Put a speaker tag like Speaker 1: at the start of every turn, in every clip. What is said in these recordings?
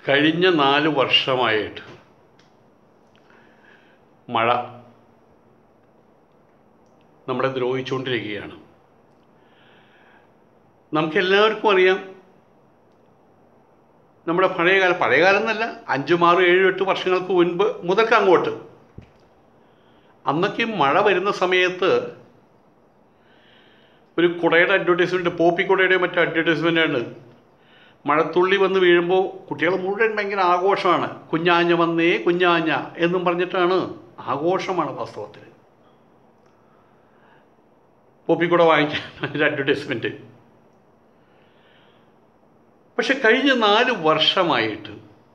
Speaker 1: കഴിഞ്ഞ നാല് വർഷമായിട്ട് മഴ നമ്മളെ ദ്രോഹിച്ചുകൊണ്ടിരിക്കുകയാണ് നമുക്കെല്ലാവർക്കും അറിയാം നമ്മുടെ പഴയ കാലം പഴയ കാലം എന്നല്ല അഞ്ചും ആറും ഏഴും എട്ട് വർഷങ്ങൾക്ക് മുൻപ് മുതൽക്ക് അങ്ങോട്ട് അന്നൊക്കെ ഈ മഴ വരുന്ന സമയത്ത് ഒരു കുടയുടെ അഡ്വർടൈസ്മെൻറ്റ് പോപ്പി കുടയുടെ മറ്റു അഡ്വർടൈസ്മെൻ്റാണ് മഴത്തുള്ളി വന്ന് വീഴുമ്പോൾ കുട്ടികൾ മുഴുവൻ ഭയങ്കര ആഘോഷമാണ് കുഞ്ഞാഞ്ഞ വന്നേ കുഞ്ഞാഞ്ഞ എന്നും പറഞ്ഞിട്ടാണ് ആഘോഷമാണ് വാസ്തവത്തിൽ പോപ്പിക്കുട വാങ്ങിക്കാൻ ഒരു അഡ്വർടൈസ്മെൻറ്റ് പക്ഷെ കഴിഞ്ഞ നാല് വർഷമായിട്ട്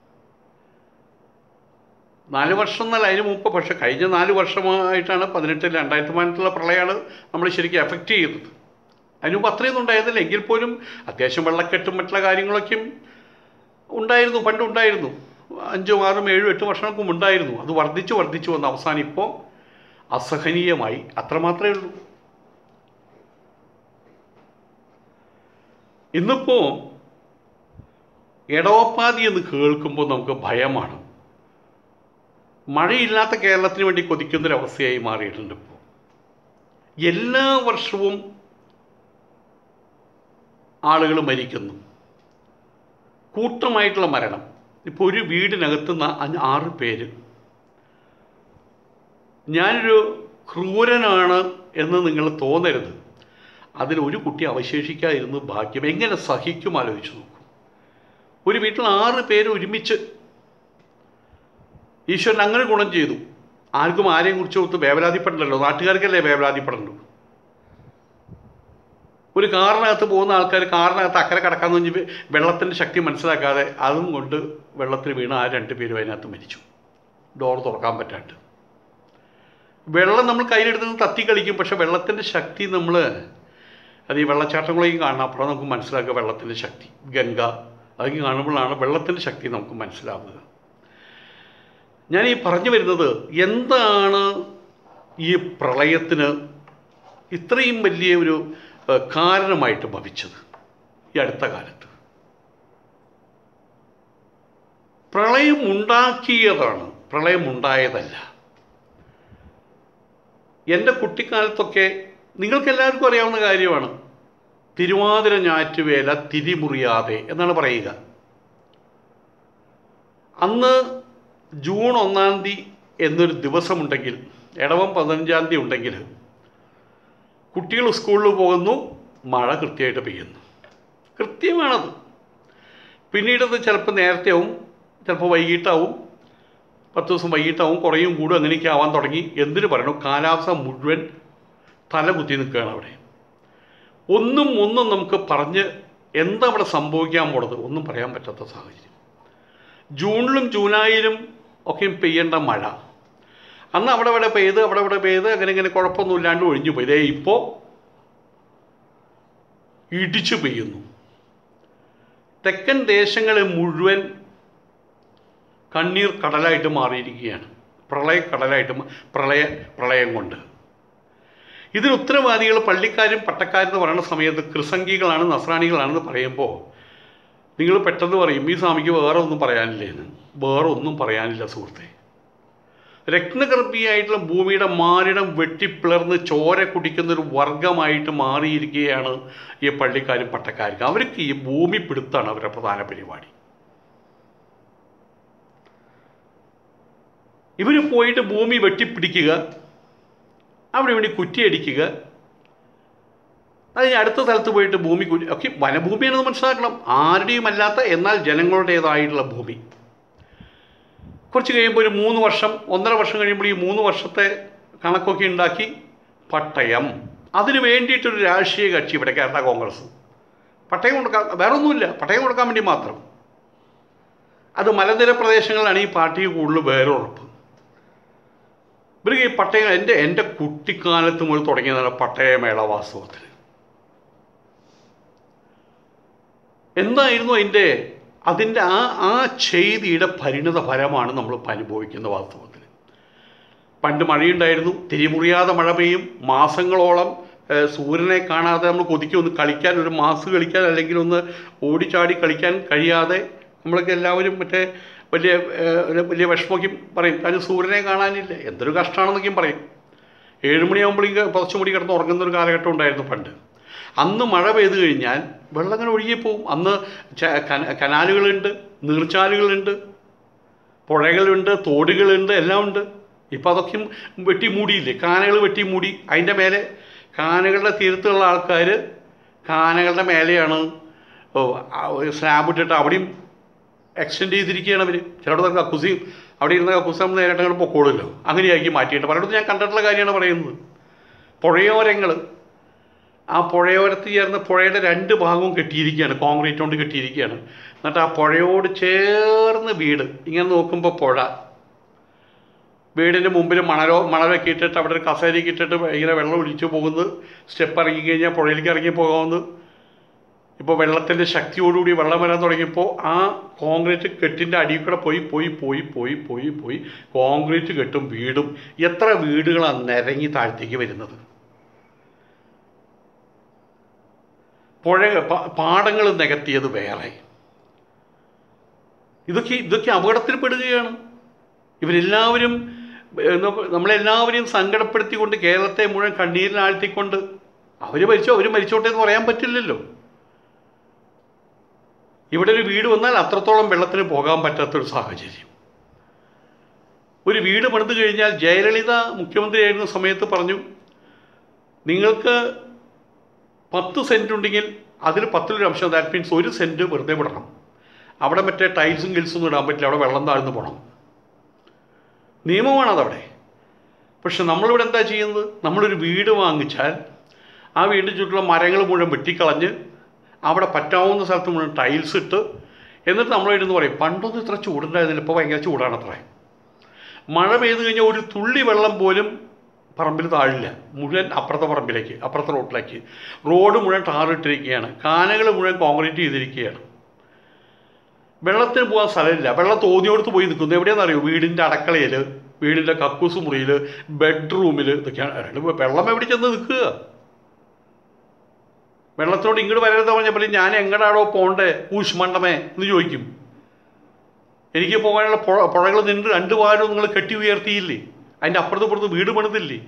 Speaker 1: നാല് വർഷം എന്നല്ല അതിന് മുമ്പ് പക്ഷെ കഴിഞ്ഞ നാല് വർഷമായിട്ടാണ് പതിനെട്ടിൽ രണ്ടായിരത്തി പതിനെട്ടിലുള്ള പ്രളയമാണ് നമ്മൾ ശരിക്കും എഫക്റ്റ് ചെയ്തത് അതിന് മുമ്പ് അത്രയൊന്നും ഉണ്ടായിരുന്നില്ല എങ്കിൽ പോലും അത്യാവശ്യം വെള്ളക്കെട്ടും മറ്റുള്ള കാര്യങ്ങളൊക്കെയും ഉണ്ടായിരുന്നു പണ്ട് ഉണ്ടായിരുന്നു അഞ്ചും ആറും ഏഴും എട്ട് വർഷങ്ങൾക്ക് മുമ്പ് ഉണ്ടായിരുന്നു അത് വർദ്ധിച്ചു വർദ്ധിച്ചു വന്ന അവസാനം ഇപ്പോൾ അസഹനീയമായി അത്രമാത്രമേ ഉള്ളൂ ഇന്നിപ്പോൾ ഇടവപ്പാതി എന്ന് കേൾക്കുമ്പോൾ നമുക്ക് ഭയമാണ് മഴയില്ലാത്ത കേരളത്തിന് വേണ്ടി കൊതിക്കുന്നൊരവസ്ഥയായി മാറിയിട്ടുണ്ട് ഇപ്പോൾ എല്ലാ വർഷവും ആളുകൾ മരിക്കുന്നു കൂട്ടമായിട്ടുള്ള മരണം ഇപ്പോൾ ഒരു വീടിനകത്ത് ന- അഞ്ച് ആറ് പേര് ഞാനൊരു ക്രൂരനാണ് എന്ന് നിങ്ങൾ തോന്നരുത് അതിൽ ഒരു കുട്ടി അവശേഷിക്കാതിരുന്നു ഭാഗ്യം എങ്ങനെ സഹിക്കും ആലോചിച്ച് നോക്കൂ ഒരു വീട്ടിൽ ആറ് പേര് ഒരുമിച്ച് ഈശ്വരൻ അങ്ങനെ ഗുണം ചെയ്തു ആർക്കും ആരെയും കുറിച്ച് ഒത്ത് വേവലാതിപ്പെടണ്ടല്ലോ നാട്ടുകാർക്കല്ലേ വേവലാതിപ്പെടണ്ടു ഒരു കാറിനകത്ത് പോകുന്ന ആൾക്കാർ കാറിനകത്ത് അക്കരെ കടക്കാന്ന് പറഞ്ഞ് വെള്ളത്തിൻ്റെ ശക്തി മനസ്സിലാക്കാതെ അതും കൊണ്ട് വെള്ളത്തിൽ വീണ് ആ രണ്ട് പേരും അതിനകത്ത് മരിച്ചു ഡോർ തുറക്കാൻ പറ്റാണ്ട് വെള്ളം നമ്മൾ കയ്യിലെടുത്ത് തത്തി കളിക്കും പക്ഷെ വെള്ളത്തിൻ്റെ ശക്തി നമ്മൾ അത് ഈ വെള്ളച്ചാട്ടങ്ങളെയും കാണണം അപ്പോഴാണ് നമുക്ക് മനസ്സിലാക്കുക വെള്ളത്തിൻ്റെ ശക്തി ഗംഗ അതൊക്കെ കാണുമ്പോഴാണ് വെള്ളത്തിൻ്റെ ശക്തി നമുക്ക് മനസ്സിലാവുക ഞാൻ ഈ പറഞ്ഞു വരുന്നത് എന്താണ് ഈ പ്രളയത്തിന് ഇത്രയും വലിയ ഒരു ഏഹ്, കാരണമായിട്ട് ഭവിച്ചത് ഈ അടുത്ത കാലത്ത് പ്രളയം ഉണ്ടാക്കിയതാണ് പ്രളയം ഉണ്ടായതല്ല എൻ്റെ കുട്ടിക്കാലത്തൊക്കെ നിങ്ങൾക്ക് എല്ലാവർക്കും അറിയാവുന്ന കാര്യമാണ് തിരുവാതിര ഞാറ്റുവേല തിരിമുറിയാതെ എന്നാണ് പറയുക അന്ന് ജൂൺ ഒന്നാം തീയതി എന്നൊരു ദിവസമുണ്ടെങ്കിൽ ഇടവം പതിനഞ്ചാം തീയതി ഉണ്ടെങ്കിൽ കുട്ടികൾ സ്കൂളിൽ പോകുന്നു മഴ കൃത്യമായിട്ട് പെയ്യുന്നു കൃത്യമാണത് പിന്നീടത് ചിലപ്പോൾ നേരത്തെ ആവും ചിലപ്പോൾ വൈകിട്ടാവും പത്ത് ദിവസം വൈകിട്ടാവും കുറയും കൂടും അങ്ങനെയൊക്കെ ആവാൻ തുടങ്ങി എന്തിനു പറയണു കാലാവസ്ഥ മുഴുവൻ തല കുത്തി നിൽക്കുകയാണ് അവിടെ ഒന്നും ഒന്നും നമുക്ക് പറഞ്ഞ് എന്താ അവിടെ സംഭവിക്കാൻ പോണത് ഒന്നും പറയാൻ പറ്റാത്ത സാഹചര്യം ജൂണിലും ജൂലൈയിലും ഒക്കെ പെയ്യേണ്ട മഴ അന്ന് അവിടെ ഇവിടെ പെയ്ത് അവിടെ ഇവിടെ പെയ്ത് അങ്ങനെ ഇങ്ങനെ കുഴപ്പമൊന്നും ഇല്ലാണ്ട് ഒഴിഞ്ഞു പോയി ഇതേ ഇപ്പോൾ ഇടിച്ചു പെയ്യുന്നു തെക്കൻ ദേശങ്ങളെ മുഴുവൻ കണ്ണീർ കടലായിട്ട് മാറിയിരിക്കുകയാണ് പ്രളയ കടലായിട്ട് മ- പ്രളയ പ്രളയം കൊണ്ട് ഇതിന് ഉത്തരവാദികൾ പള്ളിക്കാരും പട്ടക്കാരും പറയുന്ന സമയത്ത് ക്രിസംഗികളാണ് നസ്രാണികളാണെന്ന് പറയുമ്പോൾ നിങ്ങൾ പെട്ടെന്ന് പറയും ഈ സ്വാമിക്ക് വേറെ ഒന്നും പറയാനില്ലേന്ന് വേറെ ഒന്നും പറയാനില്ല സുഹൃത്തെ രത്നഗർഭിയായിട്ടുള്ള ഭൂമിയുടെ മാരിടം വെട്ടിപ്പിളർന്ന് ചോര കുടിക്കുന്ന ഒരു വർഗമായിട്ട് മാറിയിരിക്കുകയാണ് ഈ പള്ളിക്കാരും പട്ടക്കാരും അവർക്ക് ഈ ഭൂമി പിടുത്താണ് അവരുടെ പ്രധാന പരിപാടി ഇവർ പോയിട്ട് ഭൂമി വെട്ടിപ്പിടിക്കുക അവിടെ ഇവിടെ കുറ്റിയടിക്കുക അത് കഴിഞ്ഞ് അടുത്ത സ്ഥലത്ത് പോയിട്ട് ഭൂമി കുറ്റി ഒക്കെ വനഭൂമിയാണെന്ന് മനസ്സിലാക്കണം ആരുടെയും അല്ലാത്ത എന്നാൽ ജനങ്ങളുടേതായിട്ടുള്ള ഭൂമി കുറച്ച് കഴിയുമ്പോൾ ഒരു മൂന്ന് വർഷം ഒന്നര വർഷം കഴിയുമ്പോൾ ഈ മൂന്ന് വർഷത്തെ കണക്കൊക്കെ ഉണ്ടാക്കി പട്ടയം അതിന് വേണ്ടിയിട്ടൊരു രാഷ്ട്രീയ കക്ഷി ഇവിടെ കേരള കോൺഗ്രസ് പട്ടയം കൊടുക്കാൻ വേറെ ഒന്നുമില്ല പട്ടയം കൊടുക്കാൻ വേണ്ടി മാത്രം അത് മലനിര പ്രദേശങ്ങളിലാണ് ഈ പാർട്ടിക്ക് കൂടുതൽ വേരുറപ്പ് ഇവർക്ക് ഈ പട്ടയം എൻ്റെ എൻ്റെ കുട്ടിക്കാലത്ത് മുതൽ തുടങ്ങിയതാണ് പട്ടയമേള വാസ്തവത്തിൽ എന്തായിരുന്നു അതിൻ്റെ അതിൻ്റെ ആ ആ ചെയ്തിയുടെ പരിണത ഫലമാണ് നമ്മളിപ്പോൾ അനുഭവിക്കുന്ന വാസ്തവത്തിൽ പണ്ട് മഴയുണ്ടായിരുന്നു തിരിമുറിയാതെ മഴ പെയ്യും മാസങ്ങളോളം ഏഹ്, സൂര്യനെ കാണാതെ നമ്മൾ കൊതിക്കും ഒന്ന് കളിക്കാൻ ഒരു മാസ് കളിക്കാൻ അല്ലെങ്കിൽ ഒന്ന് ഓടിച്ചാടി കളിക്കാൻ കഴിയാതെ നമ്മളൊക്കെ എല്ലാവരും മറ്റേ വലിയ ഏഹ്, ഒരു വലിയ വിഷമമൊക്കെ പറയും കാര്യം സൂര്യനെ കാണാനില്ല എന്തൊരു കഷ്ടമാണെന്നൊക്കെയും പറയും ഏഴുമണിയാകുമ്പോഴേക്കും പുറച്ചു മുടി കിടന്ന് ഉറങ്ങുന്ന ഒരു കാലഘട്ടം ഉണ്ടായിരുന്നു പണ്ട് അന്ന് മഴ പെയ്തു കഴിഞ്ഞാൽ വെള്ളം അങ്ങനെ ഒഴുകിപ്പോവും അന്ന് ച- കന- കനാലുകളുണ്ട് നീർച്ചാലുകളുണ്ട് പുഴകളുണ്ട് തോടുകളുണ്ട് എല്ലാം ഉണ്ട് ഇപ്പം അതൊക്കെയും വെട്ടി മൂടിയില്ലേ കാനകൾ വെട്ടി മൂടി അതിൻ്റെ മേലെ കാനകളുടെ തീരത്തുള്ള ആൾക്കാർ കാനകളുടെ മേലെയാണ് ഓ, ആ, ഒരു സ്ലാബ് ഇട്ടിട്ട് അവിടെയും എക്സ്റ്റെൻഡ് ചെയ്തിരിക്കുകയാണ് അവർ ചിലയിടത്ത് കക്കൂസിയും അവിടെ ഇരുന്ന കക്കൂസ് നമ്മൾ നേരിട്ട് അങ്ങോട്ട് പൊക്കോളുമല്ലോ അങ്ങനെയാക്കി മാറ്റിയിട്ട് പലയിടത്തും ഞാൻ കണ്ടിട്ടുള്ള കാര്യമാണ് പറയുന്നത് പുഴയോരങ്ങൾ ആ പുഴയോരത്ത് ചേർന്ന് പുഴയുടെ രണ്ട് ഭാഗവും കെട്ടിയിരിക്കുകയാണ് കോൺക്രീറ്റ് കൊണ്ട് കെട്ടിയിരിക്കുകയാണ് എന്നിട്ട് ആ പുഴയോട് ചേർന്ന് വീട് ഇങ്ങനെ നോക്കുമ്പോൾ പുഴ വീടിൻ്റെ മുമ്പിൽ മണലോ മണലൊക്കെ ഇട്ടിട്ട് അവിടെ ഒരു കസേരയൊക്കെ ഇട്ടിട്ട് ഇങ്ങനെ വെള്ളം ഒലിച്ചു പോകുന്നത് സ്റ്റെപ്പ് ഇറങ്ങി കഴിഞ്ഞാൽ പുഴയിലേക്ക് ഇറങ്ങി പോകാവുന്നത് ഇപ്പോൾ വെള്ളത്തിൻ്റെ ശക്തിയോടുകൂടി വെള്ളം വരാൻ തുടങ്ങിയപ്പോൾ ആ കോൺക്രീറ്റ് കെട്ടിൻ്റെ അടിയിൽ കൂടെ പോയി പോയി പോയി പോയി പോയി പോയി കോൺക്രീറ്റ് കെട്ടും വീടും എത്ര വീടുകളാണ് നിരങ്ങി താഴത്തേക്ക് വരുന്നത് പുഴ പ- പാടങ്ങൾ നികത്തിയത് വേറെ ഇതൊക്കെ ഇതൊക്കെ അപകടത്തിൽപ്പെടുകയാണ് ഇവരെല്ലാവരും ഏഹ്, നമ്മ- നമ്മളെല്ലാവരെയും സങ്കടപ്പെടുത്തിക്കൊണ്ട് കേരളത്തെ മുഴുവൻ കണ്ണീരിലാഴ്ത്തിക്കൊണ്ട് അവർ മരിച്ചോ അവർ മരിച്ചോട്ടെ എന്ന് പറയാൻ പറ്റില്ലല്ലോ ഇവിടെ ഒരു വീട് വന്നാൽ അത്രത്തോളം വെള്ളത്തിന് പോകാൻ പറ്റാത്തൊരു സാഹചര്യം ഒരു വീട് പണിത് കഴിഞ്ഞാൽ ജയലളിത മുഖ്യമന്ത്രിയായിരുന്ന സമയത്ത് പറഞ്ഞു നിങ്ങൾക്ക് പത്ത് സെൻറ്റ് ഉണ്ടെങ്കിൽ അതിൽ പത്തിലൊരു അംശം ദാറ്റ് മീൻസ് ഒരു സെൻറ്റ് വെറുതെ വിടണം അവിടെ മറ്റേ ടൈൽസും ഗിൽസും ഒന്നും ഇടാൻ പറ്റില്ല അവിടെ വെള്ളം താഴ്ന്നു പോകണം നിയമമാണ് അതവിടെ പക്ഷെ നമ്മളിവിടെ എന്താ ചെയ്യുന്നത് നമ്മളൊരു വീട് വാങ്ങിച്ചാൽ ആ വീടിന് ചുറ്റുള്ള മരങ്ങൾ മുഴുവൻ വെട്ടിക്കളഞ്ഞ് അവിടെ പറ്റാവുന്ന സ്ഥലത്ത് മുഴുവൻ ടൈൽസ് ഇട്ട് എന്നിട്ട് നമ്മളിരുന്ന് പറയും പണ്ടൊന്നും ഇത്ര ചൂടുണ്ടായിരുന്നില്ല ഇപ്പോൾ ഭയങ്കര ചൂടാണത്രേ മഴ പെയ്തു കഴിഞ്ഞാൽ ഒരു തുള്ളി വെള്ളം പോലും പറമ്പിൽ താഴില്ല മുഴുവൻ അപ്പുറത്തെ പറമ്പിലേക്ക് അപ്പുറത്തെ റോഡിലേക്ക് റോഡ് മുഴുവൻ ടാറിട്ടിരിക്കുകയാണ് കാനകൾ മുഴുവൻ കോൺക്രീറ്റ് ചെയ്തിരിക്കുകയാണ് വെള്ളത്തിന് പോകാൻ സ്ഥലമില്ല വെള്ളം തോന്നിയോടത്ത് പോയി നിൽക്കുന്നു എവിടെയാണെന്നറിയോ വീടിൻ്റെ അടക്കളയിൽ വീടിൻ്റെ കക്കൂസ് മുറിയിൽ ബെഡ്റൂമിൽ ഇതൊക്കെയാണ് അയാൾ വെള്ളം എവിടെ ചെന്ന് നിൽക്കുക വെള്ളത്തിനോട് ഇങ്ങോട്ട് വരരുത് പറഞ്ഞപ്പോൾ ഞാൻ എങ്ങടാടോ പോണ്ടേ ഊഷ്മണ്ഡമേ എന്ന് ചോദിക്കും എനിക്ക് പോകാനുള്ള പുഴ പുഴകൾ നിന്ന് രണ്ട് വാരം നിങ്ങൾ കെട്ടി ഉയർത്തിയില്ലേ അതിൻ്റെ അപ്പുറത്ത് ഇപ്പുറത്ത് വീട് പണിതില്ലേ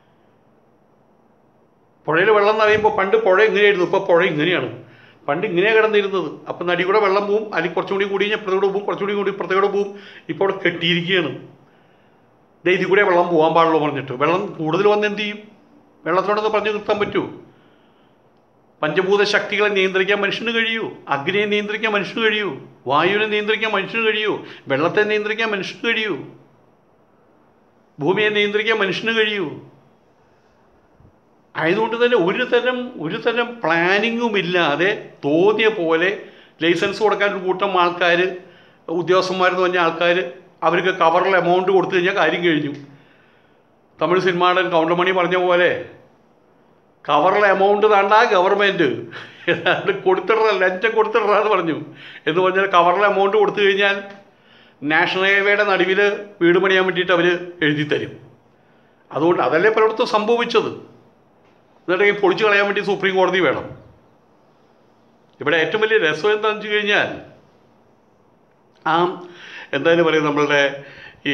Speaker 1: പുഴയിൽ വെള്ളം നിറയുമ്പോൾ പണ്ട് പുഴ ഇങ്ങനെയായിരുന്നു ഇപ്പോൾ പുഴ ഇങ്ങനെയാണ് പണ്ട് ഇങ്ങനെയാണ് കിടന്നിരുന്നത് അപ്പം നടി കൂടെ വെള്ളം പോവും അല്ലെങ്കിൽ കുറച്ചും കൂടി കൂടി കഴിഞ്ഞാൽ ഇപ്പുറത്തോടെ പോവും കുറച്ചുകൂടി കൂടി ഇപ്പുറത്തോടെ പോവും ഇപ്പോൾ അവിടെ കെട്ടിയിരിക്കുകയാണ് ദേ ഇതിൽ കൂടെ വെള്ളം പോകാൻ പാടുള്ളൂ പറഞ്ഞിട്ട് വെള്ളം കൂടുതൽ വന്ന് എന്ത് ചെയ്യും വെള്ളത്തിനോടൊന്ന് പറഞ്ഞു നിർത്താൻ പറ്റുമോ പഞ്ചഭൂത ശക്തികളെ നിയന്ത്രിക്കാൻ മനുഷ്യന് കഴിയൂ അഗ്നിയെ നിയന്ത്രിക്കാൻ മനുഷ്യന് കഴിയൂ വായുവിനെ നിയന്ത്രിക്കാൻ മനുഷ്യന് കഴിയൂ വെള്ളത്തെ നിയന്ത്രിക്കാൻ മനുഷ്യന് കഴിയൂ ഭൂമിയെ നിയന്ത്രിക്കാൻ മനുഷ്യന് കഴിയൂ ആയതുകൊണ്ട് തന്നെ ഒരു തരം ഒരു തരം പ്ലാനിങ്ങും ഇല്ലാതെ തോന്നിയ പോലെ ലൈസൻസ് കൊടുക്കാൻ ഒരു കൂട്ടം ആൾക്കാർ ഉദ്യോഗസ്ഥന്മാരെന്ന് പറഞ്ഞ ആൾക്കാർ അവർക്ക് കവറിൽ എമൗണ്ട് കൊടുത്തു കഴിഞ്ഞാൽ കാര്യം കഴിഞ്ഞു തമിഴ് സിനിമയുടെ കൗണ്ടമണി പറഞ്ഞ പോലെ കവറിൽ എമൗണ്ട് താണ്ട ഗവൺമെൻറ് ഏതാണ്ട് കൊടുത്തിടറ ലഞ്ചം കൊടുത്തിടറ എന്ന് പറഞ്ഞു എന്ന് പറഞ്ഞാൽ കവറിൽ എമൗണ്ട് കൊടുത്തു കഴിഞ്ഞാൽ നാഷണൽ ഹൈവേയുടെ നടുവിൽ വീട് പണിയാൻ വേണ്ടിയിട്ട് അവർ എഴുതി തരും അതുകൊണ്ട് അതല്ലേ പലയിടത്തും സംഭവിച്ചത് എന്നിട്ട് പൊളിച്ചു കളയാൻ വേണ്ടി സുപ്രീം കോടതി വേണം ഇവിടെ ഏറ്റവും വലിയ രസം എന്താണെന്ന് വെച്ച് കഴിഞ്ഞാൽ ആ എന്തായാലും പറയും നമ്മളുടെ ഈ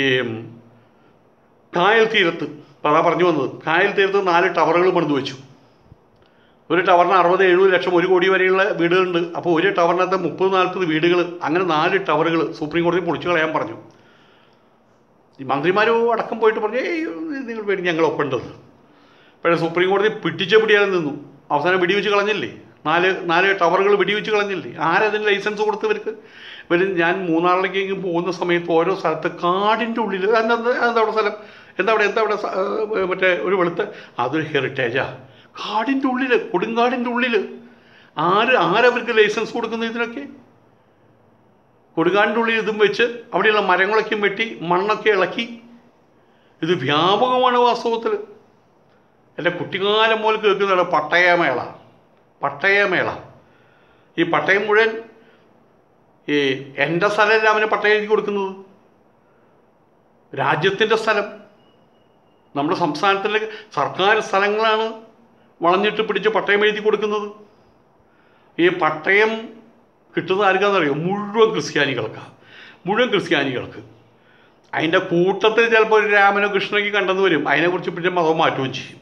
Speaker 1: കായൽ തീരത്ത് അതാ പറഞ്ഞു വന്നത് കായൽ തീരത്ത് നാല് ടവറുകൾ പണിത് വെച്ചു ഒരു ടവറിന് അറുപത് എഴുപത് ലക്ഷം ഒരു കോടി വരെയുള്ള വീടുകളുണ്ട് അപ്പോൾ ഒരു ടവറിനകത്ത് മുപ്പത് നാൽപ്പത് വീടുകൾ അങ്ങനെ നാല് ടവറുകൾ സുപ്രീം കോടതി പൊളിച്ചു കളയാൻ പറഞ്ഞു ഈ മന്ത്രിമാരും അടക്കം പോയിട്ട് പറഞ്ഞു ഏയ് നിങ്ങൾ പേടി ഞങ്ങൾ ഒപ്പുണ്ടത് പക്ഷേ സുപ്രീം കോടതി പിടിച്ച പിടിയാതെ നിന്നു അവസാനം വെടിവെച്ച് കളഞ്ഞില്ലേ നാല് നാല് ടവറുകൾ വെടിവെച്ച് കളഞ്ഞില്ലേ ആരതിന് ലൈസൻസ് കൊടുത്തവർക്ക് ഇവർ ഞാൻ മൂന്നാറിലേക്ക് പോകുന്ന സമയത്ത് ഓരോ സ്ഥലത്ത് കാടിൻ്റെ ഉള്ളിൽ എന്താ എന്താ അവിടെ സ്ഥലം എന്താ അവിടെ എന്താ അവിടെ സ- ഏർ മറ്റേ ഒരു വെളുത്ത അതൊരു ഹെറിറ്റേജാ കാടിൻ്റെ ഉള്ളിൽ കൊടുങ്കാടിൻ്റെ ഉള്ളിൽ ആര് ആരവർക്ക് ലൈസൻസ് കൊടുക്കുന്നത് ഇതിനൊക്കെ കൊടുങ്കാടിൻ്റെ ഉള്ളിൽ ഇതും വെച്ച് അവിടെയുള്ള മരങ്ങളൊക്കെ വെട്ടി മണ്ണൊക്കെ ഇളക്കി ഇത് വ്യാപകമാണ് വാസ്തവത്തിൽ എൻ്റെ കുട്ടിക്കാലം മുതൽ കേൾക്കുന്നതാണ് പട്ടയമേള പട്ടയമേള ഈ പട്ടയം മുഴുവൻ ഈ എൻ്റെ സ്ഥലമല്ല അവന് പട്ടയം എഴുതി കൊടുക്കുന്നത് രാജ്യത്തിൻ്റെ സ്ഥലം നമ്മുടെ സംസ്ഥാനത്തിലെ സർക്കാർ സ്ഥലങ്ങളാണ് വളഞ്ഞിട്ട് പിടിച്ച് പട്ടയം എഴുതി കൊടുക്കുന്നത് ഈ പട്ടയം കിട്ടുന്നത് ആർക്കാണെന്നറിയോ മുഴുവൻ ക്രിസ്ത്യാനികൾക്കാണ് മുഴുവൻ ക്രിസ്ത്യാനികൾക്ക് അതിൻ്റെ കൂട്ടത്തിൽ ചിലപ്പോൾ ഒരു രാമനോ കൃഷ്ണനൊക്കെ കണ്ടെന്ന് വരും അതിനെക്കുറിച്ച് പിന്നെ മതം മാറ്റുകയും ചെയ്യും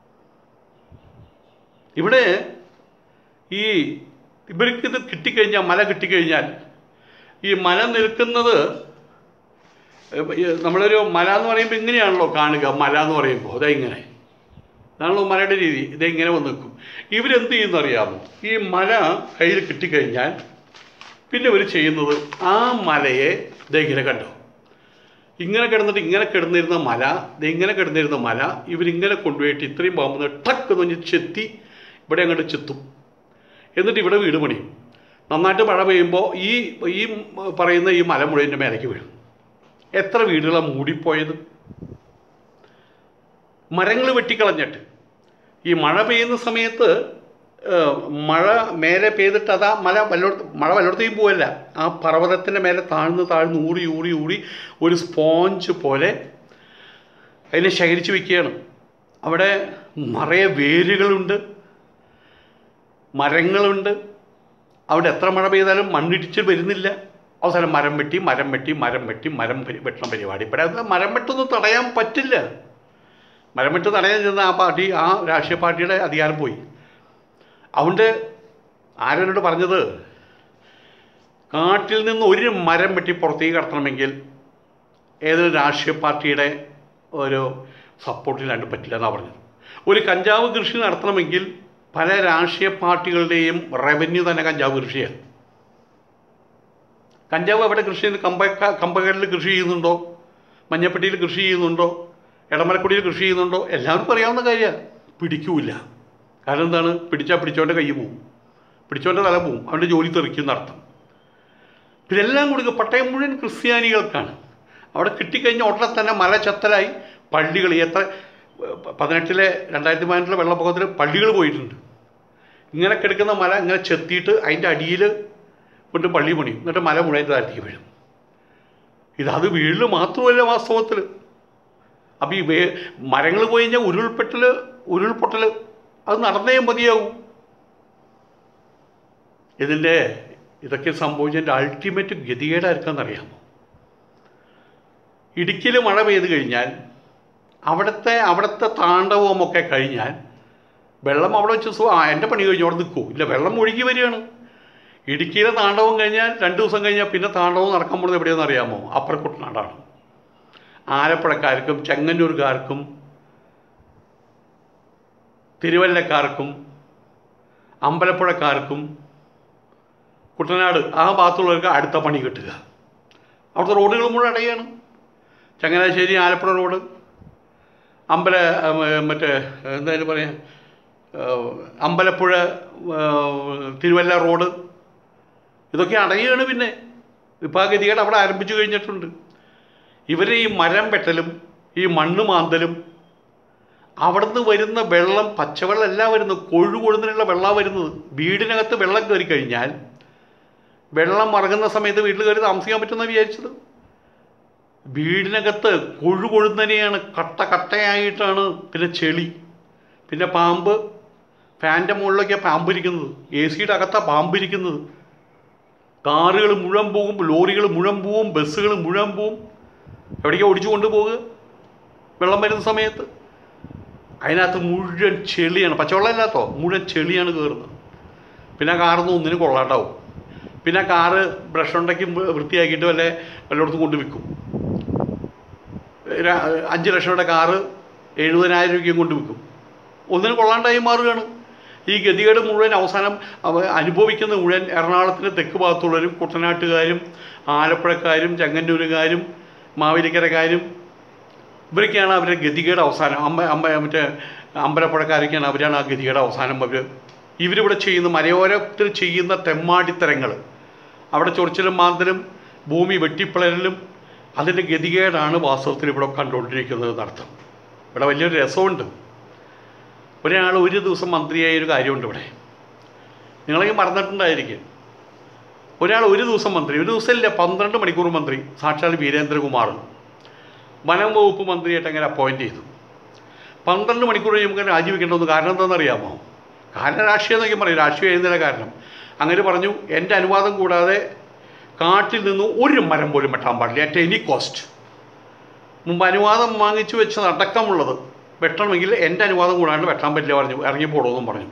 Speaker 1: ഇവിടെ ഈ ഇവർക്ക് ഇത് കിട്ടിക്കഴിഞ്ഞാൽ മല കിട്ടിക്കഴിഞ്ഞാൽ ഈ മല നിൽക്കുന്നത് ഏഹ്, ഈ നമ്മളൊരു മല എന്ന് പറയുമ്പോൾ ഇങ്ങനെയാണല്ലോ കാണുക മല എന്ന് പറയുമ്പോൾ അതാ ഇങ്ങനെ അതാണല്ലോ മലയുടെ രീതി ഇത് ഇങ്ങനെ വന്ന് നിൽക്കും ഇവരെന്ത് ചെയ്യുന്നു അറിയാമോ ഈ മല കയ്യിൽ കിട്ടിക്കഴിഞ്ഞാൽ പിന്നെ ഇവർ ചെയ്യുന്നത് ആ മലയെ ദേ ഇങ്ങനെ കണ്ടോ ഇങ്ങനെ കിടന്നിട്ട് ഇങ്ങനെ കിടന്നിരുന്ന മല ദേ ഇങ്ങനെ കിടന്നിരുന്ന മല ഇവരിങ്ങനെ കൊണ്ടുപോയിട്ട് ഇത്രയും പോകുമ്പോൾ ടക്ക് എന്ന് പറഞ്ഞ് ചെത്തി ഇവിടെ അങ്ങോട്ട് ചെത്തും എന്നിട്ട് ഇവിടെ വീട് പണിയും നന്നായിട്ട് മഴ പെയ്യുമ്പോൾ ഈ ഈ പറയുന്ന ഈ മല മുഴുവൻ്റെ മേലേക്ക് വീഴും എത്ര വീടുകളാണ് മൂടിപ്പോയത് മരങ്ങൾ വെട്ടിക്കളഞ്ഞിട്ട് ഈ മഴ പെയ്യുന്ന സമയത്ത് ഏഹ്, മഴ മേലെ പെയ്തിട്ട് അതാ മല വല്ലോടത്ത് മഴ വല്ലോടത്തേക്കും പോവല്ല ആ പർവ്വതത്തിൻ്റെ മേലെ താഴ്ന്ന് താഴ്ന്ന് ഊറി ഊറി ഊറി ഒരു സ്പോഞ്ച് പോലെ അതിനെ ശേഖരിച്ച് വെക്കുകയാണ് അവിടെ നിറയെ വേരുകളുണ്ട് മരങ്ങളുണ്ട് അവിടെ എത്ര മഴ പെയ്താലും മണ്ണിടിച്ച് വരുന്നില്ല അവസാനം മരം വെട്ടി മരം വെട്ടി മരം വെട്ടി മരം പരി- വെട്ടണ പരിപാടി ഇവിടെ അത് മരം വെട്ടൊന്നും തടയാൻ പറ്റില്ല മരം വെട്ട് തടയാൻ ചെന്ന ആ പാർട്ടി ആ രാഷ്ട്രീയ പാർട്ടിയുടെ അധികാരം പോയി അതുകൊണ്ട് ആരോട് പറഞ്ഞത് കാട്ടിൽ നിന്ന് ഒരു മരം വെട്ടി പുറത്തേക്ക് കടത്തണമെങ്കിൽ ഏതൊരു രാഷ്ട്രീയ പാർട്ടിയുടെ ഒരു സപ്പോർട്ടിലാണ്ട് പറ്റില്ല എന്നാണ് പറഞ്ഞത് ഒരു കഞ്ചാവ് കൃഷി നടത്തണമെങ്കിൽ പല രാഷ്ട്രീയ പാർട്ടികളുടെയും റവന്യൂ തന്നെ കഞ്ചാവ് കൃഷിയാണ് കഞ്ചാവ് എവിടെ കൃഷി ചെയ്യുന്നത് കമ്പ കമ്പകളിൽ കൃഷി ചെയ്യുന്നുണ്ടോ മഞ്ഞപ്പെട്ടിയിൽ കൃഷി ചെയ്യുന്നുണ്ടോ ഇടമലക്കുടിയിൽ കൃഷി ചെയ്യുന്നുണ്ടോ എല്ലാവർക്കും അറിയാവുന്ന കാര്യമാണ് പിടിക്കൂല കാരണം എന്താണ് പിടിച്ചാൽ പിടിച്ചവൻ്റെ കൈ പോവും പിടിച്ചവൻ്റെ തല പോവും അവൻ്റെ ജോലി തെറിക്കും എന്നർത്ഥം ഇതെല്ലാം കൂടി പട്ടയം മുഴുവൻ ക്രിസ്ത്യാനികൾക്കാണ് അവിടെ കിട്ടിക്കഴിഞ്ഞ ഉടനെ തന്നെ മല ചത്തലായി പള്ളികൾ എത്ര പതിനെട്ടിലെ രണ്ടായിരത്തി പതിനെട്ടിലെ വെള്ളപ്പൊക്കത്തിൽ പള്ളികൾ പോയിട്ടുണ്ട് ഇങ്ങനെ കിടക്കുന്ന മല ഇങ്ങനെ ചെത്തിയിട്ട് അതിൻ്റെ അടിയിൽ കൊണ്ട് പള്ളി പണിയും എന്നിട്ട് മല മുഴുവൻ താഴ്ത്തിക്ക് വീഴും ഇതത് വീഴിൽ മാത്രമല്ല വാസ്തവത്തിൽ അപ്പോൾ ഈ വേ മരങ്ങൾ പോയി കഴിഞ്ഞാൽ ഉരുൾപൊട്ടൽ ഉരുൾപൊട്ടൽ അത് നടന്നേ മതിയാവും ഇതിൻ്റെ ഇതൊക്കെ സംഭവിച്ചതിൻ്റെ അൾട്ടിമേറ്റ് ഗതികേടായിരിക്കാമെന്നറിയാമോ ഇടുക്കിയിൽ മഴ പെയ്ത് കഴിഞ്ഞാൽ അവിടുത്തെ അവിടുത്തെ താണ്ഡവമൊക്കെ കഴിഞ്ഞാൽ വെള്ളം അവിടെ വെച്ച് സു ആ എൻ്റെ പണി കഴിഞ്ഞ് അവിടെ നിൽക്കൂ ഇല്ല വെള്ളം ഒഴുകി വരികയാണ് ഇടുക്കിയിലെ താണ്ഡവം കഴിഞ്ഞാൽ രണ്ട് ദിവസം കഴിഞ്ഞാൽ പിന്നെ താണ്ഡവം നടക്കാൻ പോകുന്നത് എവിടെയാണെന്ന് അറിയാമോ അപ്പർ കുട്ടനാടാണ് ആലപ്പുഴക്കാർക്കും ചെങ്ങന്നൂർക്കാർക്കും തിരുവല്ലക്കാർക്കും അമ്പലപ്പുഴക്കാർക്കും കുട്ടനാട് ആ ഭാഗത്തുള്ളവർക്ക് അടുത്ത പണി കിട്ടുക അവിടുത്തെ റോഡുകൾ മുഴുവൻ അടയാണ് ചങ്ങനാശ്ശേരി ആലപ്പുഴ റോഡ് അമ്പല ഉം, മറ്റേ എന്തായാലും പറയാം ഏഹ്, അമ്പലപ്പുഴ ഏഹ്, തിരുവല്ല റോഡ് ഇതൊക്കെ അടയുകയാണ് പിന്നെ ഇപ്പോൾ ആ ഗതികേട് അവിടെ ആരംഭിച്ചു കഴിഞ്ഞിട്ടുണ്ട് ഇവർ ഈ മരം വെട്ടലും ഈ മണ്ണ് മാന്തലും അവിടുന്ന് വരുന്ന വെള്ളം പച്ചവെള്ളം എല്ലാം വരുന്നത് കൊഴു കൊഴുന്നതിനുള്ള വെള്ളമാണ് വരുന്നത് വീടിനകത്ത് വെള്ളം കയറി കഴിഞ്ഞാൽ വെള്ളം മറങ്ങുന്ന സമയത്ത് വീട്ടിൽ കയറി താമസിക്കാൻ പറ്റുമെന്നാണ് വിചാരിച്ചത് വീടിനകത്ത് കൊഴു കൊഴുന്നതിനെയാണ് കട്ട കട്ടയായിട്ടാണ് പിന്നെ ചെളി പിന്നെ പാമ്പ് ഫാൻ്റെ മുകളിലൊക്കെയാണ് പാമ്പ് ഇരിക്കുന്നത് എ സിയുടെ അകത്താണ് പാമ്പ് ഇരിക്കുന്നത് കാറുകൾ മുഴുവൻ പോകും ലോറികൾ മുഴുവൻ പോവും ബസ്സുകൾ മുഴുവൻ പോവും എവിടേക്കാണ് ഓടിച്ചു കൊണ്ടുപോകുക വെള്ളം വരുന്ന സമയത്ത് അതിനകത്ത് മുഴുവൻ ചെളിയാണ് പച്ചവെള്ളം ഇല്ലാത്തോ മുഴുവൻ ചെളിയാണ് കയറുന്നത് പിന്നെ കാറൊന്നും ഒന്നിനും കൊള്ളാണ്ടാവും പിന്നെ കാറ് ബ്രഷ് ഉണ്ടെങ്കിൽ വൃത്തിയാക്കിയിട്ട് വല്ല വല്ലയിടത്തും കൊണ്ട് വിൽക്കും ര- അഞ്ച് ലക്ഷം രൂപയുടെ കാറ് എഴുപതിനായിരം രൂപയ്ക്കും കൊണ്ട് വിൽക്കും ഒന്നിനും കൊള്ളാണ്ടായി മാറുകയാണ് ഈ ഗതികേട് മുഴുവൻ അവസാനം അവ അനുഭവിക്കുന്ന മുഴുവൻ എറണാകുളത്തിൻ്റെ തെക്ക് ഭാഗത്തുള്ളവരും കുട്ടനാട്ടുകാരും ആലപ്പുഴക്കാരും ചെങ്ങന്നൂരുകാരും മാവേലിക്കരക്കാരും ഇവരൊക്കെയാണ് അവരുടെ ഗതികേട് അവസാനം അമ്പ അമ്പ മറ്റേ അമ്പലപ്പുഴക്കാരൊക്കെയാണ് അവരാണ് ആ ഗതികേട് അവസാനം അവർ ഇവരിവിടെ ചെയ്യുന്ന മലയോരത്തിൽ ചെയ്യുന്ന തെമ്മാടിത്തരങ്ങൾ അവിടെ ചൊറിച്ചിലും മാന്തലും ഭൂമി വെട്ടിപ്പിളരലും അതിൻ്റെ ഗതികേടാണ് വാസ്തവത്തിൽ ഇവിടെ കണ്ടുകൊണ്ടിരിക്കുന്നത് എന്നർത്ഥം ഇവിടെ വലിയൊരു രസമുണ്ട് ഒരാൾ ഒരു ദിവസം മന്ത്രിയായ ഒരു കാര്യമുണ്ട് ഇവിടെ നിങ്ങളെങ്കിൽ മറന്നിട്ടുണ്ടായിരിക്കും ഒരാൾ ഒരു ദിവസം മന്ത്രി ഒരു ദിവസമില്ല പന്ത്രണ്ട് മണിക്കൂർ മന്ത്രി സാക്ഷാൽ വീരേന്ദ്രകുമാർ വനം വകുപ്പ് മന്ത്രിയായിട്ട് അങ്ങനെ അപ്പോയിൻ്റ് ചെയ്തു പന്ത്രണ്ട് മണിക്കൂർ കഴിയുമ്പോൾ രാജിവെക്കേണ്ടതെന്ന് കാരണം എന്താണെന്ന് അറിയാമോ കാരണം രാഷ്ട്രീയം എന്നൊക്കെ പറയും രാഷ്ട്രീയം എഴുതുന്നില്ല കാരണം അങ്ങനെ പറഞ്ഞു എൻ്റെ അനുവാദം കൂടാതെ കാട്ടിൽ നിന്ന് ഒരു മരം പോലും വെട്ടാൻ പാടില്ല അറ്റ് എനി കോസ്റ്റ് മുമ്പ് അനുവാദം വാങ്ങിച്ചു വെച്ചത് അടക്കമുള്ളത് വെട്ടണമെങ്കിൽ എൻ്റെ അനുവാദം കൂടാണ്ട് വെട്ടാൻ പറ്റില്ല പറഞ്ഞു ഇറങ്ങിപ്പോടുമെന്നും പറഞ്ഞു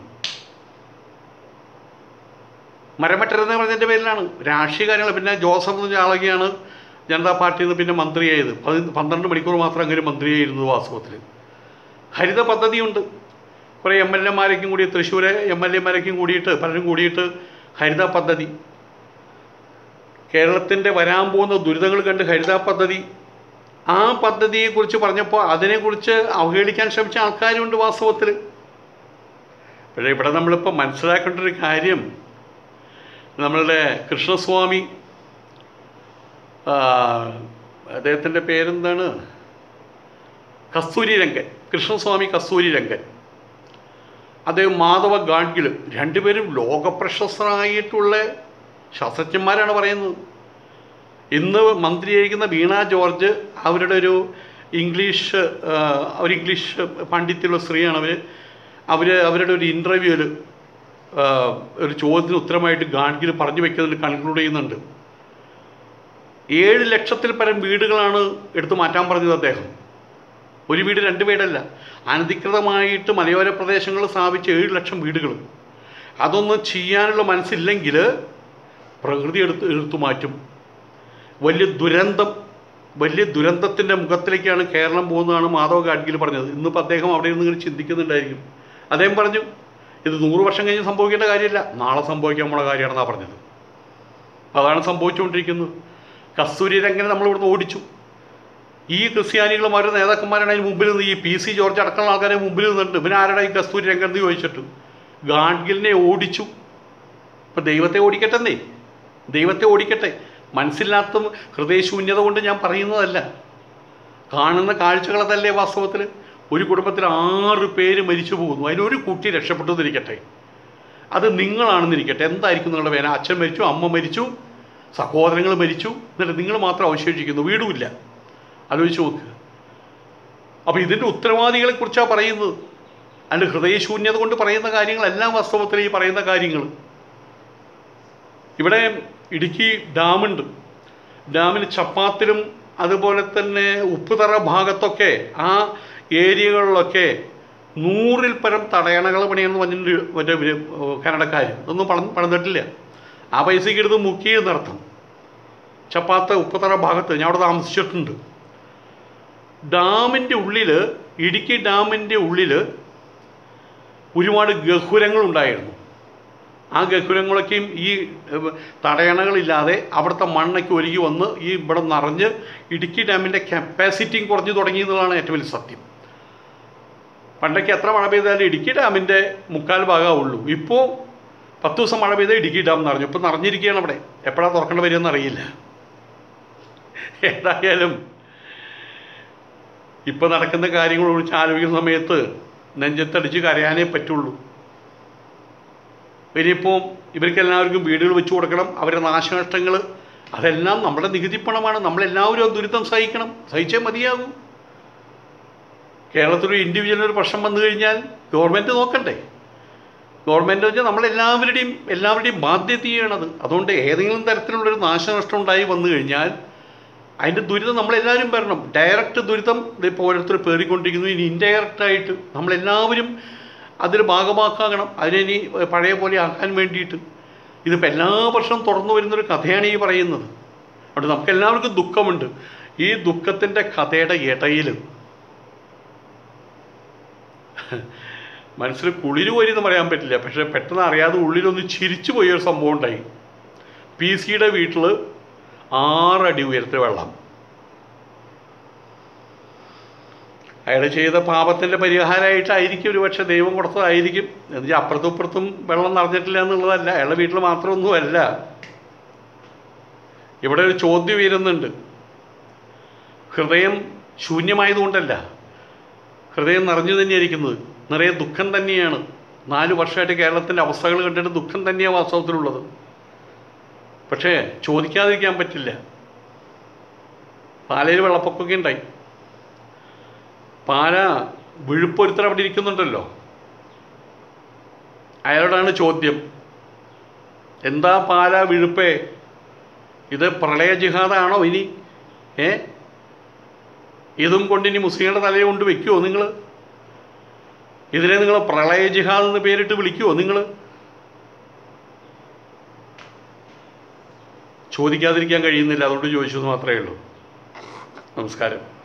Speaker 1: മരം വെട്ടരുതെന്ന് പറഞ്ഞതിൻ്റെ പേരിലാണ് രാഷ്ട്രീയ കാര്യങ്ങൾ പിന്നെ ജോസഫ് എന്ന് പറഞ്ഞ ആളൊക്കെയാണ് ജനതാ പാർട്ടിയിൽ നിന്ന് പിന്നെ മന്ത്രിയായത് പതി പന്ത്രണ്ട് മണിക്കൂർ മാത്രം അങ്ങനെ മന്ത്രിയായിരുന്നു വാസ്തവത്തിൽ ഹരിത പദ്ധതിയുണ്ട് കുറേ എം എൽ എമാരേക്കും കൂടി തൃശ്ശൂരെ എം എൽ എമാരേക്കും കൂടിയിട്ട് പലരും കൂടിയിട്ട് ഹരിത പദ്ധതി കേരളത്തിൻ്റെ വരാൻ പോകുന്ന ദുരിതങ്ങൾ കണ്ട് ഹരിത പദ്ധതി ആ പദ്ധതിയെക്കുറിച്ച് പറഞ്ഞപ്പോൾ അതിനെക്കുറിച്ച് അവഹേളിക്കാൻ ശ്രമിച്ച ആൾക്കാരുണ്ട് വാസ്തവത്തിൽ പക്ഷേ ഇവിടെ നമ്മളിപ്പോൾ മനസ്സിലാക്കേണ്ട ഒരു കാര്യം നമ്മളുടെ കൃഷ്ണസ്വാമി ആ, അദ്ദേഹത്തിൻ്റെ പേരെന്താണ് കസ്തൂരി രംഗൻ കൃഷ്ണസ്വാമി കസ്തൂരി രംഗൻ അദ്ദേഹം മാധവ ഗാഡ്ഗിൽ രണ്ടുപേരും ലോകപ്രശസ്തരായിട്ടുള്ള ശാസ്ത്രജ്ഞന്മാരാണ് പറയുന്നത് ഇന്ന് മന്ത്രിയായിരിക്കുന്ന വീണ ജോർജ് അവരുടെ ഒരു ഇംഗ്ലീഷ് ആ, ഒരു ഇംഗ്ലീഷ് പണ്ഡിത്യമുള്ള സ്ത്രീയാണ് അവർ അവർ അവരുടെ ഒരു ഇൻ്റർവ്യൂവിൽ ഒരു ചോദ്യത്തിന് ഉത്തരമായിട്ട് ഗാഡ്ഗിൽ പറഞ്ഞു വെക്കുന്നതിൽ കൺക്ലൂഡ് ചെയ്യുന്നുണ്ട് ഏഴ് ലക്ഷത്തിൽ പരം വീടുകളാണ് എടുത്തു മാറ്റാൻ പറഞ്ഞത് അദ്ദേഹം ഒരു വീട് രണ്ട് വീടല്ല അനധികൃതമായിട്ട് മലയോര പ്രദേശങ്ങൾ സ്ഥാപിച്ച ഏഴ് ലക്ഷം വീടുകൾ അതൊന്നും ചെയ്യാനുള്ള മനസ്സില്ലെങ്കിൽ പ്രകൃതി എടുത്ത് എടുത്തു മാറ്റും വലിയ ദുരന്തം വലിയ ദുരന്തത്തിൻ്റെ മുഖത്തിലേക്കാണ് കേരളം പോകുന്നതാണ് മാധവ് ഗാഡ്ഗിൽ പറഞ്ഞത് ഇന്നിപ്പോൾ അദ്ദേഹം അവിടെ ഇരുന്ന് ഇങ്ങനെ ചിന്തിക്കുന്നുണ്ടായിരിക്കും അദ്ദേഹം പറഞ്ഞു ഇത് നൂറ് വർഷം കഴിഞ്ഞ് സംഭവിക്കേണ്ട കാര്യമില്ല നാളെ സംഭവിക്കാൻ പോണ കാര്യമാണെന്നാണ് പറഞ്ഞത് അതാണ് സംഭവിച്ചുകൊണ്ടിരിക്കുന്നത് കസ്തൂരി രംഗനെ നമ്മൾ ഇവിടുന്ന് ഓടിച്ചു ഈ ക്രിസ്ത്യാനികളും അവരുടെ നേതാക്കന്മാരാണ് അതിന് മുമ്പിൽ നിന്ന് ഈ പി സി ജോർജ് അടക്കമുള്ള ആൾക്കാരെ മുമ്പിൽ നിന്നിട്ട് പിന്നെ ആരുടെ ഈ കസ്തൂരി രംഗൻ എന്ന് ചോദിച്ചിട്ട് ഗാഡ്ഗിലിനെ ഓടിച്ചു ഇപ്പം ദൈവത്തെ ഓടിക്കട്ടെന്നേ ദൈവത്തെ ഓടിക്കട്ടെ മനസ്സില്ലാത്ത ഹൃദയശൂന്യത കൊണ്ട് ഞാൻ പറയുന്നതല്ല കാണുന്ന കാഴ്ചകളതല്ലേ വാസ്തവത്തിൽ ഒരു കുടുംബത്തിൽ ആറ് പേര് മരിച്ചു പോകുന്നു അതിലൊരു കുട്ടി രക്ഷപ്പെട്ടു എന്നിരിക്കട്ടെ അത് നിങ്ങളാണെന്നിരിക്കട്ടെ എന്തായിരിക്കും നിങ്ങളുടെ വേന അച്ഛൻ മരിച്ചു അമ്മ മരിച്ചു സഹോദരങ്ങൾ മരിച്ചു എന്നിട്ട് നിങ്ങൾ മാത്രം അവശേഷിക്കുന്നു വീടുമില്ല ആലോചിച്ച് നോക്കുക അപ്പോൾ ഇതിൻ്റെ ഉത്തരവാദികളെ കുറിച്ചാണ് പറയുന്നത് അതിൻ്റെ ഹൃദയശൂന്യത കൊണ്ട് പറയുന്ന കാര്യങ്ങളെല്ലാം വാസ്തവത്തിൽ ഈ പറയുന്ന കാര്യങ്ങൾ ഇവിടെ ഇടുക്കി ഡാമുണ്ട് ഡാമിന് ചപ്പാത്തിലും അതുപോലെ തന്നെ ഉപ്പുതറ ഭാഗത്തൊക്കെ ആ ഏരിയകളിലൊക്കെ നൂറിൽ പരം തടയണകൾ പണിയെന്ന് പറഞ്ഞിട്ട് മറ്റേ ഇവര് കന്നഡക്കാർ ഒന്നും പണം പണിതിട്ടില്ല ആ പൈസയ്ക്ക് എടുത്ത് മുക്കിയെന്നർത്ഥം ചപ്പാത്ത ഉപ്പുതറ ഭാഗത്ത് ഞാൻ അവിടെ താമസിച്ചിട്ടുണ്ട് ഡാമിൻ്റെ ഉള്ളിൽ ഇടുക്കി ഡാമിൻ്റെ ഉള്ളിൽ ഒരുപാട് ഗഹുരങ്ങളുണ്ടായിരുന്നു ആ ഗഹുരങ്ങളൊക്കെയും ഈ ഏഹ്, തടയണകളില്ലാതെ അവിടുത്തെ മണ്ണൊക്കെ ഒരുക്കി വന്ന് ഈ ഇവിടെ നിറഞ്ഞ് ഇടുക്കി ഡാമിൻ്റെ കപ്പാസിറ്റിയും കുറഞ്ഞു തുടങ്ങി എന്നുള്ളതാണ് ഏറ്റവും വലിയ സത്യം പണ്ടൊക്കെ എത്ര മഴ പെയ്താലും ഇടുക്കി ഡാമിൻ്റെ മുക്കാൽ ഭാഗമാവുള്ളൂ ഇപ്പോൾ പത്ത് ദിവസം മഴ പെയ്താൽ ഇടുക്കി ഡാം നിറഞ്ഞു ഇപ്പം നിറഞ്ഞിരിക്കുകയാണ് അവിടെ എപ്പോഴാണ് തുറക്കേണ്ടി വരികയെന്ന് അറിയില്ല ഏതായാലും ഇപ്പം നടക്കുന്ന കാര്യങ്ങൾ കുറിച്ച് ആലോചിക്കുന്ന സമയത്ത് നെഞ്ചത്തടിച്ച് കരയാനേ പറ്റുള്ളൂ ഇനിയിപ്പോൾ ഇവർക്ക് എല്ലാവർക്കും വീടുകൾ വെച്ച് കൊടുക്കണം അവരുടെ നാശനഷ്ടങ്ങൾ അതെല്ലാം നമ്മുടെ നികുതി പണമാണ് നമ്മളെല്ലാവരും ആ ദുരിതം സഹിക്കണം സഹിച്ചേ മതിയാകൂ കേരളത്തിൽ ഇൻഡിവിജ്വൽ ഒരു പ്രശ്നം വന്നു കഴിഞ്ഞാൽ ഗവൺമെൻറ് നോക്കണ്ടേ ഗവൺമെൻറ് വെച്ചാൽ നമ്മളെല്ലാവരുടെയും എല്ലാവരുടെയും ബാധ്യതയാണത് അതുകൊണ്ട് ഏതെങ്കിലും തരത്തിലുള്ളൊരു നാശനഷ്ടം ഉണ്ടായി വന്നു കഴിഞ്ഞാൽ അതിൻ്റെ ദുരിതം നമ്മളെല്ലാവരും വരണം ഡയറക്റ്റ് ദുരിതം ഇപ്പോൾ ഓരോരുത്തർ പേറിക്കൊണ്ടിരിക്കുന്നു ഇനി ഇൻഡയറക്റ്റായിട്ട് നമ്മളെല്ലാവരും അതിൽ ഭാഗമാക്കാകണം അതിനെ പഴയ പോലെ ആക്കാൻ വേണ്ടിയിട്ട് ഇതിപ്പോൾ എല്ലാ വർഷവും തുറന്നു വരുന്നൊരു കഥയാണ് ഈ പറയുന്നത് അതുകൊണ്ട് നമുക്ക് എല്ലാവർക്കും ദുഃഖമുണ്ട് ഈ ദുഃഖത്തിൻ്റെ കഥയുടെ ഇടയിൽ മനസ്സിൽ കുളിര് പോയി എന്ന് പറയാൻ പറ്റില്ല പക്ഷേ പെട്ടെന്ന് അറിയാതെ ഉള്ളിലൊന്ന് ചിരിച്ചു പോയൊരു സംഭവം ഉണ്ടായി പി സിയുടെ വീട്ടിൽ ആറടി ഉയരത്തിൽ വെള്ളം അയാൾ ചെയ്ത പാപത്തിൻ്റെ പരിഹാരമായിട്ടായിരിക്കും ഒരു പക്ഷേ ദൈവം കൊടുത്തതായിരിക്കും എന്നുവെച്ചാൽ അപ്പുറത്തും ഇപ്പുറത്തും വെള്ളം നിറഞ്ഞിട്ടില്ല എന്നുള്ളതല്ല അയാളുടെ വീട്ടിൽ മാത്രമൊന്നുമല്ല ഇവിടെ ഒരു ചോദ്യം ഉയരുന്നുണ്ട് ഹൃദയം ശൂന്യമായതുകൊണ്ടല്ല ഹൃദയം നിറഞ്ഞു തന്നെയായിരിക്കുന്നത് നിറയെ ദുഃഖം തന്നെയാണ് നാല് വർഷമായിട്ട് കേരളത്തിൻ്റെ അവസ്ഥകൾ കണ്ടിട്ട് ദുഃഖം തന്നെയാണ് വാസ്തവത്തിലുള്ളത് പക്ഷേ ചോദിക്കാതിരിക്കാൻ പറ്റില്ല പാലയിൽ വെള്ളപ്പൊക്കമൊക്കെ ഉണ്ടായി പാല വിഴുപ്പൊരുത്തർ അവിടെ ഇരിക്കുന്നുണ്ടല്ലോ അയാളോടാണ് ചോദ്യം എന്താ പാല വിഴുപ്പേ ഇത് പ്രളയ ജിഹാദാണോ ഇനി ഏ ഇതും കൊണ്ട് ഇനി മുസ്ലിങ്ങളുടെ തലയിൽ കൊണ്ട് വെക്കുമോ നിങ്ങൾ ഇതിനെ നിങ്ങൾ പ്രളയ ജിഹാദ് എന്ന് പേരിട്ട് വിളിക്കുമോ നിങ്ങൾ ചോദിക്കാതിരിക്കാൻ കഴിയുന്നില്ല അതുകൊണ്ട് ചോദിച്ചു എന്ന് മാത്രമേ ഉള്ളൂ നമസ്കാരം